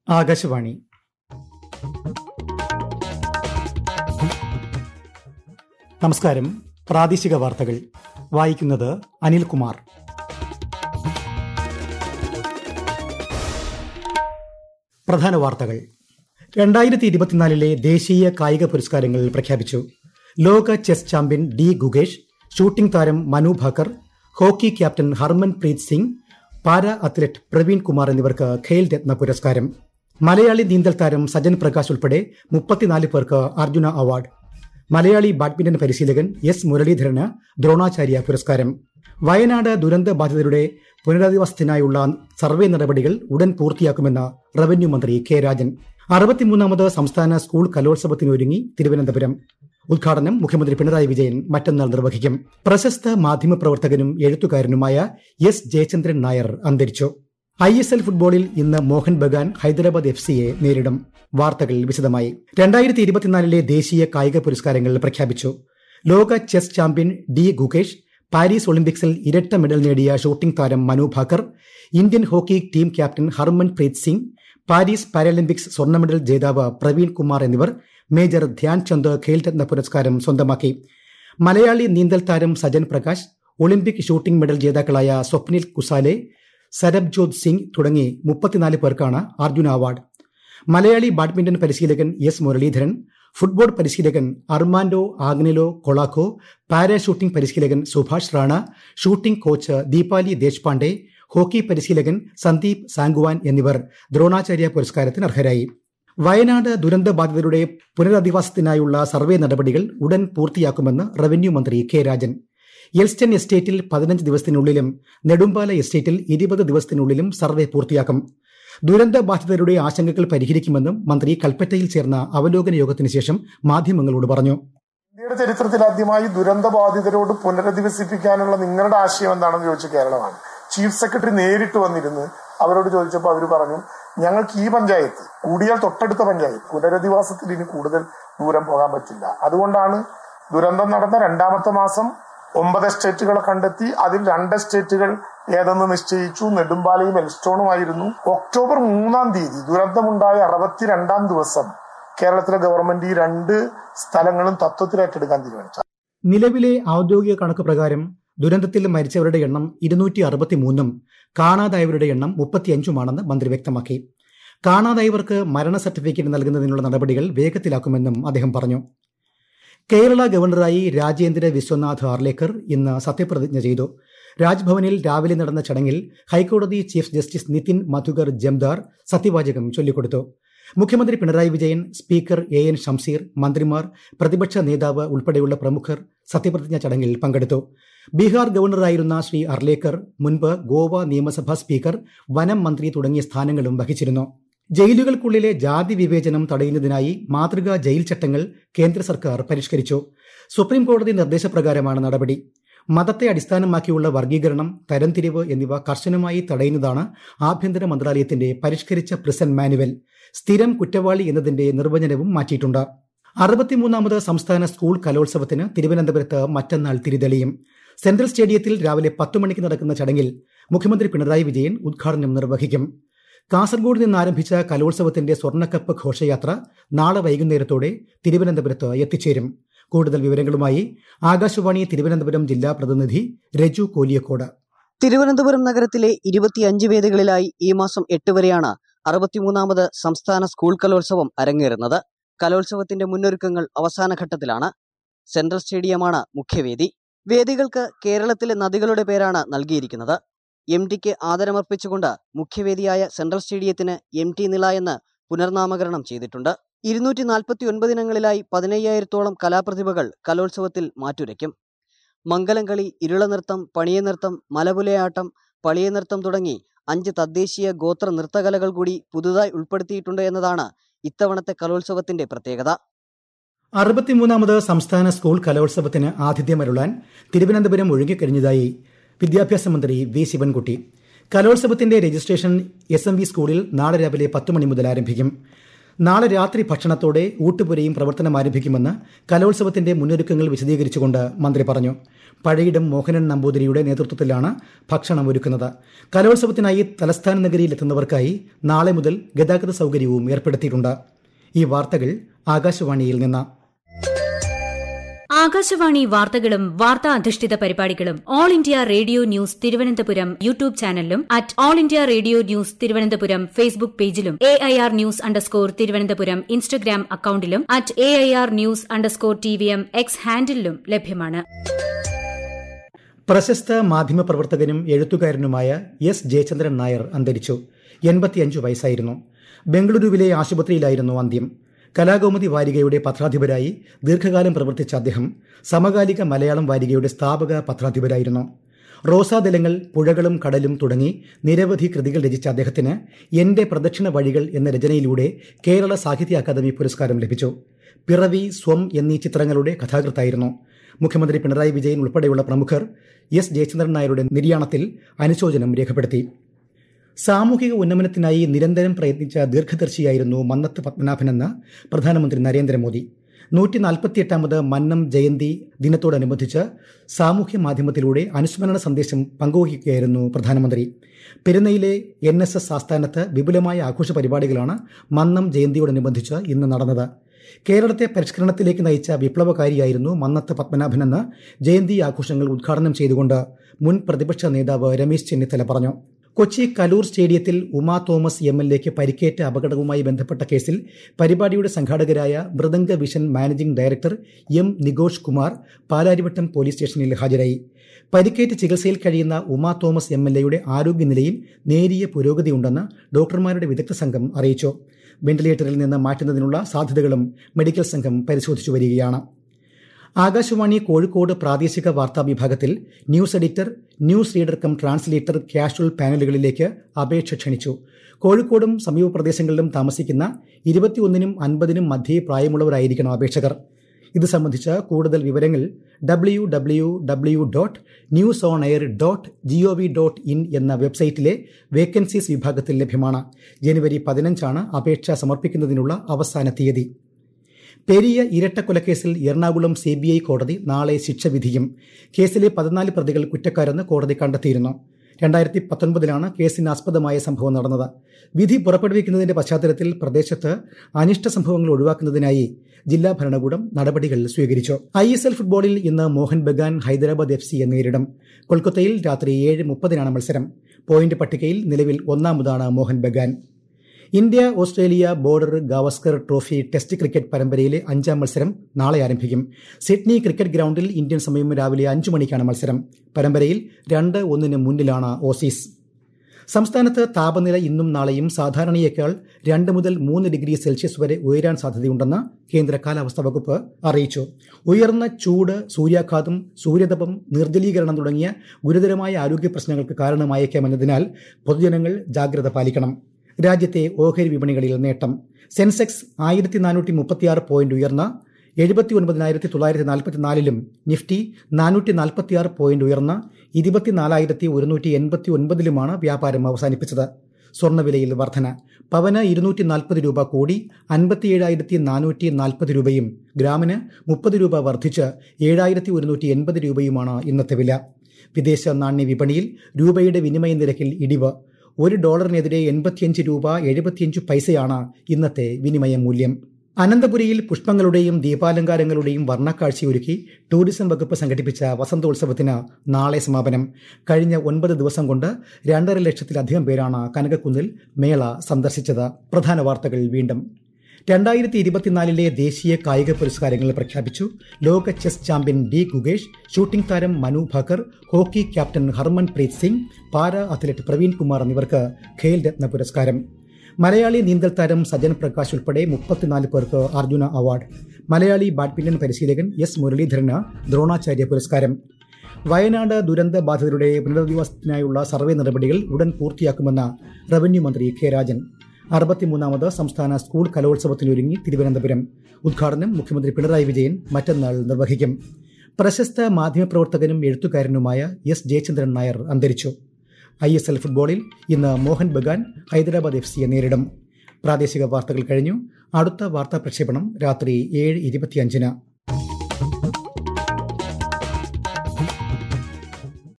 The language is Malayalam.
ആകാശവാണി നമസ്കാരം പ്രാദേശിക വാർത്തകൾ വായിക്കുന്നത് അനിൽകുമാർ പ്രധാന വാർത്തകൾ രണ്ടായിരത്തി ഇരുപത്തിനാലിലെ ദേശീയ കായിക പുരസ്കാരങ്ങൾ പ്രഖ്യാപിച്ചു ലോക chess champion D Gukesh shooting താരം Manu Bhaker hockey captain Harmanpreet Singh para athlete Praveen Kumar എന്നിവർക്ക് ഖേൽ രത്ന പുരസ്കാരം മലയാളി നീന്തൽ താരം സജൻ പ്രകാശ് ഉൾപ്പെടെ മുപ്പത്തിനാല് പേർക്ക് അർജുന അവാർഡ് മലയാളി ബാഡ്മിന്റൺ പരിശീലകൻ എസ് മുരളീധരന് ദ്രോണാചാര്യ പുരസ്കാരം വയനാട് ദുരന്ത ബാധിതരുടെ പുനരധിവാസത്തിനായുള്ള സർവേ നടപടികൾ ഉടൻ പൂർത്തിയാക്കുമെന്ന് റവന്യൂ മന്ത്രി കെ രാജൻ അറുപത്തിമൂന്നാമത് സംസ്ഥാന സ്കൂൾ കലോത്സവത്തിനൊരുങ്ങി തിരുവനന്തപുരം ഉദ്ഘാടനം മുഖ്യമന്ത്രി പിണറായി വിജയൻ മറ്റന്നാൾ നിർവഹിക്കും പ്രശസ്ത മാധ്യമപ്രവർത്തകനും എഴുത്തുകാരനുമായ എസ് ജയചന്ദ്രൻ നായർ അന്തരിച്ചു ഐ എസ് എൽ ഫുട്ബോളിൽ ഇന്ന് മോഹൻ ബഗാൻ ഹൈദരാബാദ് എഫ് സിയെ നേരിടും വാർത്തകൾ വിശദമായി രണ്ടായിരത്തി ഇരുപത്തിനാലിലെ ദേശീയ കായിക പുരസ്കാരങ്ങൾ പ്രഖ്യാപിച്ചു ലോക chess champion D Gukesh Paris ഒളിമ്പിക്സിൽ ഇരട്ട മെഡൽ നേടിയ ഷൂട്ടിംഗ് താരം Manu Bhaker Indian hockey team captain Harmanpreet Singh Paris Paralympics സ്വർണ്ണ മെഡൽ ജേതാവ് പ്രവീൺ കുമാർ എന്നിവർ മേജർ ധ്യാൻചന്ദ് ഖേൽരത്ന പുരസ്കാരം സ്വന്തമാക്കി മലയാളി നീന്തൽ താരം Sajan Prakash Olympic shooting medal ജേതാക്കളായ സ്വപ്നിൽ കുസാലെ സരബ്ജോത് സിംഗ് തുടങ്ങി മുപ്പത്തിനാല് പേർക്കാണ് അർജുന അവാർഡ് മലയാളി ബാഡ്മിന്റൺ പരിശീലകൻ എസ് മുരളീധരൻ ഫുട്ബോൾ പരിശീലകൻ അർമാൻഡോ ആഗ്നിലോ കൊളാക്കോ പാരാഷൂട്ടിംഗ് പരിശീലകൻ Subhash Rana shooting coach Deepali Deshpande hockey പരിശീലകൻ സന്ദീപ് സാങ്കുവാൻ എന്നിവർ ദ്രോണാചാര്യ പുരസ്കാരത്തിന് അർഹരായി വയനാട് ദുരന്ത ബാധിതരുടെ പുനരധിവാസത്തിനായുള്ള സർവേ നടപടികൾ ഉടൻ പൂർത്തിയാക്കുമെന്ന് റവന്യൂ മന്ത്രി കെ രാജൻ എൽസ്റ്റൺ എസ്റ്റേറ്റിൽ പതിനഞ്ച് ദിവസത്തിനുള്ളിലും നെടുമ്പാല എസ്റ്റേറ്റിൽ ഇരുപത് ദിവസത്തിനുള്ളിലും സർവേ പൂർത്തിയാക്കും ദുരന്ത ബാധിതരുടെ ആശങ്കകൾ പരിഹരിക്കുമെന്നും മന്ത്രി കൽപ്പറ്റയിൽ ചേർന്ന അവലോകന യോഗത്തിന് ശേഷം മാധ്യമങ്ങളോട് പറഞ്ഞു ഇന്ത്യയുടെ ചരിത്രത്തിൽ ആദ്യമായി ദുരന്ത ബാധിതരോട് പുനരധിവസിപ്പിക്കാനുള്ള നിങ്ങളുടെ ആശയം എന്താണെന്ന് ചോദിച്ച കേരളമാണ് ചീഫ് സെക്രട്ടറി നേരിട്ട് വന്നിരുന്ന് അവരോട് ചോദിച്ചപ്പോൾ അവർ പറഞ്ഞു ഞങ്ങൾക്ക് ഈ പഞ്ചായത്ത് കൂടിയാൽ തൊട്ടടുത്ത പഞ്ചായത്ത് പുനരധിവാസത്തിൽ ഇനി കൂടുതൽ ദൂരം പോകാൻ പറ്റില്ല അതുകൊണ്ടാണ് ദുരന്തം നടന്ന രണ്ടാമത്തെ മാസം ഒമ്പത് എസ്റ്റേറ്റുകളെ കണ്ടെത്തി അതിൽ രണ്ട് എസ്റ്റേറ്റുകൾ ഏതെന്ന് നിശ്ചയിച്ചു നെടുമ്പാലയും എൽസ്റ്റോണുമായിരുന്നു ഒക്ടോബർ മൂന്നാം തീയതി ദുരന്തമുണ്ടായ അറുപത്തിരണ്ടാം ദിവസം കേരളത്തിലെ ഗവൺമെന്റ് ഈ രണ്ട് സ്ഥലങ്ങളും തത്വത്തിൽ ഏറ്റെടുക്കാൻ തീരുമാനിച്ചു നിലവിലെ ഔദ്യോഗിക കണക്ക് പ്രകാരം ദുരന്തത്തിൽ മരിച്ചവരുടെ എണ്ണം ഇരുന്നൂറ്റി അറുപത്തിമൂന്നും കാണാതായവരുടെ എണ്ണം മുപ്പത്തിയഞ്ചുമാണെന്ന് മന്ത്രി വ്യക്തമാക്കി കാണാതായവർക്ക് മരണ സർട്ടിഫിക്കറ്റ് നൽകുന്നതിനുള്ള നടപടികൾ വേഗത്തിലാക്കുമെന്നും അദ്ദേഹം പറഞ്ഞു കേരള ഗവർണറായി രാജേന്ദ്ര വിശ്വനാഥ് ആർലേക്കർ ഇന്ന് സത്യപ്രതിജ്ഞ ചെയ്തു രാജ്ഭവനിൽ രാവിലെ നടന്ന ചടങ്ങിൽ ഹൈക്കോടതി ചീഫ് ജസ്റ്റിസ് നിതിൻ മധുകർ ജംദാർ സത്യവാചകം ചൊല്ലിക്കൊടുത്തു മുഖ്യമന്ത്രി Pinarayi Vijayan speaker A N Shamseer മന്ത്രിമാർ പ്രതിപക്ഷ നേതാവ് ഉൾപ്പെടെയുള്ള പ്രമുഖർ സത്യപ്രതിജ്ഞ ചടങ്ങിൽ പങ്കെടുത്തു ബീഹാർ ഗവർണറായിരുന്ന ശ്രീ അർലേക്കർ മുൻപ് ഗോവ നിയമസഭാ സ്പീക്കർ വനം മന്ത്രി തുടങ്ങിയ സ്ഥാനങ്ങളും വഹിച്ചിരുന്നു ജയിലുകൾക്കുള്ളിലെ ജാതി വിവേചനം തടയുന്നതിനായി മാതൃകാ ജയിൽ ചട്ടങ്ങൾ കേന്ദ്ര സർക്കാർ പരിഷ്കരിച്ചു സുപ്രീം കോടതി നിർദ്ദേശപ്രകാരമാണ് നടപടി മതത്തെ അടിസ്ഥാനമാക്കിയുള്ള വർഗീകരണം തരംതിരിവ് എന്നിവ കർശനമായി തടയുന്നതാണ് ആഭ്യന്തര മന്ത്രാലയത്തിന്റെ പരിഷ്കരിച്ച പ്രിസൺ മാനുവൽ സ്ഥിരം കുറ്റവാളി എന്നതിന്റെ നിർവചനവും മാറ്റിയിട്ടുണ്ട് അറുപത്തിമൂന്നാമത് സംസ്ഥാന സ്കൂൾ കലോത്സവത്തിന് തിരുവനന്തപുരത്ത് മറ്റന്നാൾ തിരിതെളിയും സെൻട്രൽ സ്റ്റേഡിയത്തിൽ രാവിലെ പത്ത് മണിക്ക് നടക്കുന്ന ചടങ്ങിൽ മുഖ്യമന്ത്രി പിണറായി വിജയൻ ഉദ്ഘാടനം നിർവഹിക്കും കാസർഗോഡ് നിന്ന് ആരംഭിച്ച കലോത്സവത്തിന്റെ സ്വർണ്ണക്കപ്പ് ഘോഷയാത്ര നാളെ വൈകുന്നേരത്തോടെ തിരുവനന്തപുരത്ത് എത്തിച്ചേരും കൂടുതൽ വിവരങ്ങളുമായി ആകാശവാണി തിരുവനന്തപുരം ജില്ലാ പ്രതിനിധി രജു കോലിയക്കോട് തിരുവനന്തപുരം നഗരത്തിലെ ഇരുപത്തിയഞ്ച് വേദികളിലായി ഈ മാസം എട്ട് വരെയാണ് അറുപത്തിമൂന്നാമത് സംസ്ഥാന സ്കൂൾ കലോത്സവം അരങ്ങേറുന്നത് കലോത്സവത്തിന്റെ മുന്നൊരുക്കങ്ങൾ അവസാന ഘട്ടത്തിലാണ് സെൻട്രൽ സ്റ്റേഡിയമാണ് മുഖ്യവേദി വേദികൾക്ക് കേരളത്തിലെ നദികളുടെ പേരാണ് നൽകിയിരിക്കുന്നത് എം ടിക്ക് ആദരമർപ്പിച്ചുകൊണ്ട് മുഖ്യവേദിയായ സെൻട്രൽ സ്റ്റേഡിയത്തിന് എം ടി നില എന്ന് പുനർനാമകരണം ചെയ്തിട്ടുണ്ട് ഇരുന്നൂറ്റി നാൽപ്പത്തി ഒൻപതിനങ്ങളിലായി പതിനയ്യായിരത്തോളം കലാപ്രതിഭകൾ കലോത്സവത്തിൽ മാറ്റുരയ്ക്കും മംഗലംകളി ഇരുളനൃത്തം പണിയനൃത്തം മലപുലയാട്ടം പളിയനൃത്തം തുടങ്ങി അഞ്ച് തദ്ദേശീയ ഗോത്ര നൃത്തകലകൾ കൂടി പുതുതായി ഉൾപ്പെടുത്തിയിട്ടുണ്ട് എന്നതാണ് ഇത്തവണത്തെ കലോത്സവത്തിന്റെ പ്രത്യേകത അറുപത്തിമൂന്നാമത് സംസ്ഥാന സ്കൂൾ കലോത്സവത്തിന് ആതിഥ്യമരുളാൻ തിരുവനന്തപുരം ഒഴുകിക്കഴിഞ്ഞതായി വിദ്യാഭ്യാസ മന്ത്രി വി ശിവൻകുട്ടി കലോത്സവത്തിന്റെ രജിസ്ട്രേഷൻ എസ് എം വി സ്കൂളിൽ നാളെ രാവിലെ പത്ത് മണി മുതൽ ആരംഭിക്കും നാളെ രാത്രി ഭക്ഷണത്തോടെ ഊട്ടുപുരയും പ്രവർത്തനം ആരംഭിക്കുമെന്ന് കലോത്സവത്തിന്റെ മുന്നൊരുക്കങ്ങൾ വിശദീകരിച്ചുകൊണ്ട് മന്ത്രി പറഞ്ഞു പഴയിടം മോഹനൻ നമ്പൂതിരിയുടെ നേതൃത്വത്തിലാണ് ഭക്ഷണം ഒരുക്കുന്നത് കലോത്സവത്തിനായി തലസ്ഥാന നഗരിയിലെത്തുന്നവർക്കായി നാളെ മുതൽ ഗതാഗത സൗകര്യവും ഏർപ്പെടുത്തിയിട്ടുണ്ട് ഈ വാർത്തകൾ ആകാശവാണിയിൽ നിന്ന് ആകാശവാണി വാർത്തകളും വാർത്താ അധിഷ്ഠിത പരിപാടികളും All India Radio news Thiruvananthapuram YouTube ചാനലിലും at All India Radio news Thiruvananthapuram Facebook പേജിലും A I R news underscore Thiruvananthapuram Instagram അക്കൌണ്ടിലും at A I R news underscore T V M X ഹാൻഡിലും ലഭ്യമാണ് പ്രശസ്ത മാധ്യമപ്രവർത്തകനും എഴുത്തുകാരനുമായ എസ് ജയചന്ദ്രൻ നായർ അന്തരിച്ചു എൺപത്തിയഞ്ച് വയസ്സായിരുന്നു ബംഗളൂരുവിലെ ആശുപത്രിയിലായിരുന്നു അന്ത്യം കലാകൗമുദി വാരികയുടെ പത്രാധിപരായി ദീർഘകാലം പ്രവർത്തിച്ച അദ്ദേഹം സമകാലിക മലയാളം വാരികയുടെ സ്ഥാപക പത്രാധിപരായിരുന്നു റോസാദലങ്ങൾ പുഴകളും കടലും തുടങ്ങി നിരവധി കൃതികൾ രചിച്ച അദ്ദേഹത്തിന് എന്റെ പ്രദക്ഷിണ വഴികൾ എന്ന രചനയിലൂടെ കേരള സാഹിത്യ അക്കാദമി പുരസ്കാരം ലഭിച്ചു പിറവി സ്വം എന്നീ ചിത്രങ്ങളുടെ കഥാകൃത്തായിരുന്നു മുഖ്യമന്ത്രി പിണറായി വിജയൻ ഉൾപ്പെടെയുള്ള പ്രമുഖർ എസ് ജയചന്ദ്രൻ നായരുടെ നിര്യാണത്തിൽ അനുശോചനം രേഖപ്പെടുത്തി സാമൂഹിക ഉന്നമനത്തിനായി നിരന്തരം പ്രയത്നിച്ച ദീർഘദർശിയായിരുന്നു മന്നത്ത് പത്മനാഭനെന്ന് പ്രധാനമന്ത്രി നരേന്ദ്രമോദി നൂറ്റി നാൽപ്പത്തിയെട്ടാമത് മന്നം ജയന്തി ദിനത്തോടനുബന്ധിച്ച് സാമൂഹ്യ മാധ്യമത്തിലൂടെ അനുസ്മരണ സന്ദേശം പങ്കുവയ്ക്കുകയായിരുന്നു പ്രധാനമന്ത്രി പെരുന്നയിലെ എൻ എസ് എസ് ആസ്ഥാനത്ത് വിപുലമായ ആഘോഷ പരിപാടികളാണ് മന്നം ജയന്തിയോടനുബന്ധിച്ച് ഇന്ന് നടന്നത് കേരളത്തെ പരിഷ്കരണത്തിലേക്ക് നയിച്ച വിപ്ലവകാരിയായിരുന്നു മന്നത്ത് പത്മനാഭനെന്ന് ജയന്തി ആഘോഷങ്ങൾ ഉദ്ഘാടനം ചെയ്തുകൊണ്ട് മുൻ പ്രതിപക്ഷ നേതാവ് രമേശ് ചെന്നിത്തല പറഞ്ഞു കൊച്ചി കലൂർ സ്റ്റേഡിയത്തിൽ ഉമാ തോമസ് എം എൽ എക്ക് പരിക്കേറ്റ അപകടവുമായി ബന്ധപ്പെട്ട കേസിൽ പരിപാടിയുടെ സംഘാടകരായ Mridanga vision managing director M Nigosh Kumar Palarivattom police സ്റ്റേഷനിൽ ഹാജരായി പരിക്കേറ്റ് ചികിത്സയിൽ കഴിയുന്ന ഉമാ തോമസ് എം എൽ എയുടെ ആരോഗ്യനിലയിൽ നേരിയ പുരോഗതിയുണ്ടെന്ന് ഡോക്ടർമാരുടെ വിദഗ്ധ സംഘം അറിയിച്ചു വെന്റിലേറ്ററിൽ നിന്ന് മാറ്റുന്നതിനുള്ള സാധ്യതകളും മെഡിക്കൽ സംഘം പരിശോധിച്ചു വരികയാണ് ആകാശവാണി കോഴിക്കോട് പ്രാദേശിക വാർത്താ വിഭാഗത്തിൽ news editor news reader cum translator casual പാനലുകളിലേക്ക് അപേക്ഷ ക്ഷണിച്ചു കോഴിക്കോടും സമീപ പ്രദേശങ്ങളിലും താമസിക്കുന്ന ഇരുപത്തിയൊന്നിനും അൻപതിനും മധ്യേ പ്രായമുള്ളവരായിരിക്കണം അപേക്ഷകർ ഇത് സംബന്ധിച്ച കൂടുതൽ വിവരങ്ങൾ W W W dot news on air dot G O V dot in എന്ന വെബ്സൈറ്റിലെ വേക്കൻസീസ് വിഭാഗത്തിൽ ലഭ്യമാണ് ജനുവരി പതിനഞ്ചാണ് അപേക്ഷ സമർപ്പിക്കുന്നതിനുള്ള അവസാന തീയതി പെരിയ ഇരട്ടക്കൊലക്കേസിൽ എറണാകുളം സി ബി ഐ കോടതി നാളെ ശിക്ഷ വിധിക്കും കേസിലെ പതിനാല് പ്രതികൾ കുറ്റക്കാരെന്ന് കോടതി കണ്ടെത്തിയിരുന്നു രണ്ടായിരത്തി പത്തൊൻപതിലാണ് കേസിനാസ്പദമായ സംഭവം നടന്നത് വിധി പുറപ്പെടുവിക്കുന്നതിന്റെ പശ്ചാത്തലത്തിൽ പ്രദേശത്ത് അനിഷ്ട സംഭവങ്ങൾ ഒഴിവാക്കുന്നതിനായി ജില്ലാ ഭരണകൂടം നടപടികൾ സ്വീകരിച്ചു ഐ എസ് എൽ ഫുട്ബോളിൽ ഇന്ന് മോഹൻ ബഗാൻ ഹൈദരാബാദ് എഫ് സിയെ നേരിടും കൊൽക്കത്തയിൽ രാത്രി ഏഴ് മുപ്പതിനാണ് മത്സരം പോയിന്റ് പട്ടികയിൽ നിലവിൽ ഒന്നാമതാണ് Mohun Bagan India Australia Border Gavaskar trophy test cricket പരമ്പരയിലെ അഞ്ചാം മത്സരം നാളെ ആരംഭിക്കും സിഡ്നി ക്രിക്കറ്റ് ഗ്രൗണ്ടിൽ ഇന്ത്യൻ സമയം രാവിലെ അഞ്ചു മണിക്കാണ് മത്സരം പരമ്പരയിൽ രണ്ട് ഒന്നിന് മുന്നിലാണ് ഓസീസ് സംസ്ഥാനത്ത് താപനില ഇന്നും നാളെയും സാധാരണയേക്കാൾ രണ്ട് മുതൽ മൂന്ന് ഡിഗ്രി സെൽഷ്യസ് വരെ ഉയരാൻ സാധ്യതയുണ്ടെന്ന് കേന്ദ്ര കാലാവസ്ഥാ വകുപ്പ് അറിയിച്ചു ഉയർന്ന ചൂട് സൂര്യാഘാതം സൂര്യതപം നിർജ്ജലീകരണം തുടങ്ങിയ ഗുരുതരമായ ആരോഗ്യ പ്രശ്നങ്ങൾക്ക് കാരണമായേക്കാമെന്നതിനാൽ പൊതുജനങ്ങൾ ജാഗ്രത പാലിക്കണം രാജ്യത്തെ ഓഹരി വിപണികളിൽ നേട്ടം സെൻസെക്സ് ആയിരത്തി നാനൂറ്റി മുപ്പത്തിയാറ് പോയിന്റ് ഉയർന്ന എഴുപത്തി ഒൻപതിനായിരത്തി തൊള്ളായിരത്തി നാൽപ്പത്തിനാലിലും നിഫ്റ്റി നാനൂറ്റി നാൽപ്പത്തിയാറ് പോയിന്റ് ഉയർന്ന ഇരുപത്തിനാലായിരത്തി ഒരുന്നൂറ്റി എൺപത്തി ഒൻപതിലുമാണ് വ്യാപാരം അവസാനിപ്പിച്ചത് സ്വർണ്ണവിലയിൽ വർധന പവന് ഇരുന്നൂറ്റി നാൽപ്പത് രൂപ കൂടി അൻപത്തിയേഴായിരത്തി നാനൂറ്റി നാൽപ്പത് രൂപയും ഗ്രാമിന് മുപ്പത് രൂപ വർദ്ധിച്ച് ഏഴായിരത്തി ഒരുന്നൂറ്റി എൺപത് രൂപയുമാണ് ഇന്നത്തെ വില വിദേശ നാണ്യ വിപണിയിൽ രൂപയുടെ വിനിമയ നിരക്കിൽ ഇടിവ് ഒരു ഡോളറിനെതിരെ എൺപത്തിയഞ്ച് രൂപ എഴുപത്തിയഞ്ച് പൈസയാണ് ഇന്നത്തെ വിനിമയ മൂല്യം അനന്തപുരിയിൽ പുഷ്പങ്ങളുടെയും ദീപാലങ്കാരങ്ങളുടെയും വർണ്ണക്കാഴ്ചയൊരുക്കി ടൂറിസം വകുപ്പ് സംഘടിപ്പിച്ച വസന്തോത്സവത്തിന് നാളെ സമാപനം കഴിഞ്ഞ ഒൻപത് ദിവസം കൊണ്ട് രണ്ടര ലക്ഷത്തിലധികം പേരാണ് കനകക്കുന്നിൽ മേള സന്ദർശിച്ചത് പ്രധാന വാർത്തകൾ വീണ്ടും രണ്ടായിരത്തി ഇരുപത്തിനാലിലെ ദേശീയ കായിക പുരസ്കാരങ്ങൾ പ്രഖ്യാപിച്ചു ലോക chess champion D Gukesh shooting താരം Manu Bhaker hockey captain Harmanpreet Singh para athlete Praveen Kumar എന്നിവർക്ക് ഖേൽ രത്ന പുരസ്കാരം മലയാളി നീന്തൽ താരം സജൻ പ്രകാശ് ഉൾപ്പെടെ മുപ്പത്തിനാല് പേർക്ക് അർജുന അവാർഡ് മലയാളി ബാഡ്മിന്റൺ പരിശീലകൻ എസ് മുരളീധരന് ദ്രോണാചാര്യ പുരസ്കാരം വയനാട് ദുരന്ത ബാധിതരുടെ പുനരധിവാസത്തിനായുള്ള സർവേ നടപടികൾ ഉടൻ പൂർത്തിയാക്കുമെന്ന് റവന്യൂ മന്ത്രി കെ രാജൻ അറുപത്തിമൂന്നാമത് സംസ്ഥാന സ്കൂൾ കലോത്സവത്തിനൊരുങ്ങി തിരുവനന്തപുരം ഉദ്ഘാടനം മുഖ്യമന്ത്രി പിണറായി വിജയൻ മറ്റന്നാൾ നിർവഹിക്കും പ്രശസ്ത മാധ്യമപ്രവർത്തകനും എഴുത്തുകാരനുമായ എസ് ജയചന്ദ്രൻ നായർ അന്തരിച്ചു ഐ എസ് എൽ ഫുട്ബോളിൽ ഇന്ന് മോഹൻ ബഗാൻ ഹൈദരാബാദ് എഫ് സിയെ നേരിടും പ്രാദേശിക വാർത്തകൾ കഴിഞ്ഞു അടുത്ത വാർത്താ പ്രക്ഷേപണം രാത്രി ഏഴ് ഇരുപത്തിയഞ്ചിന്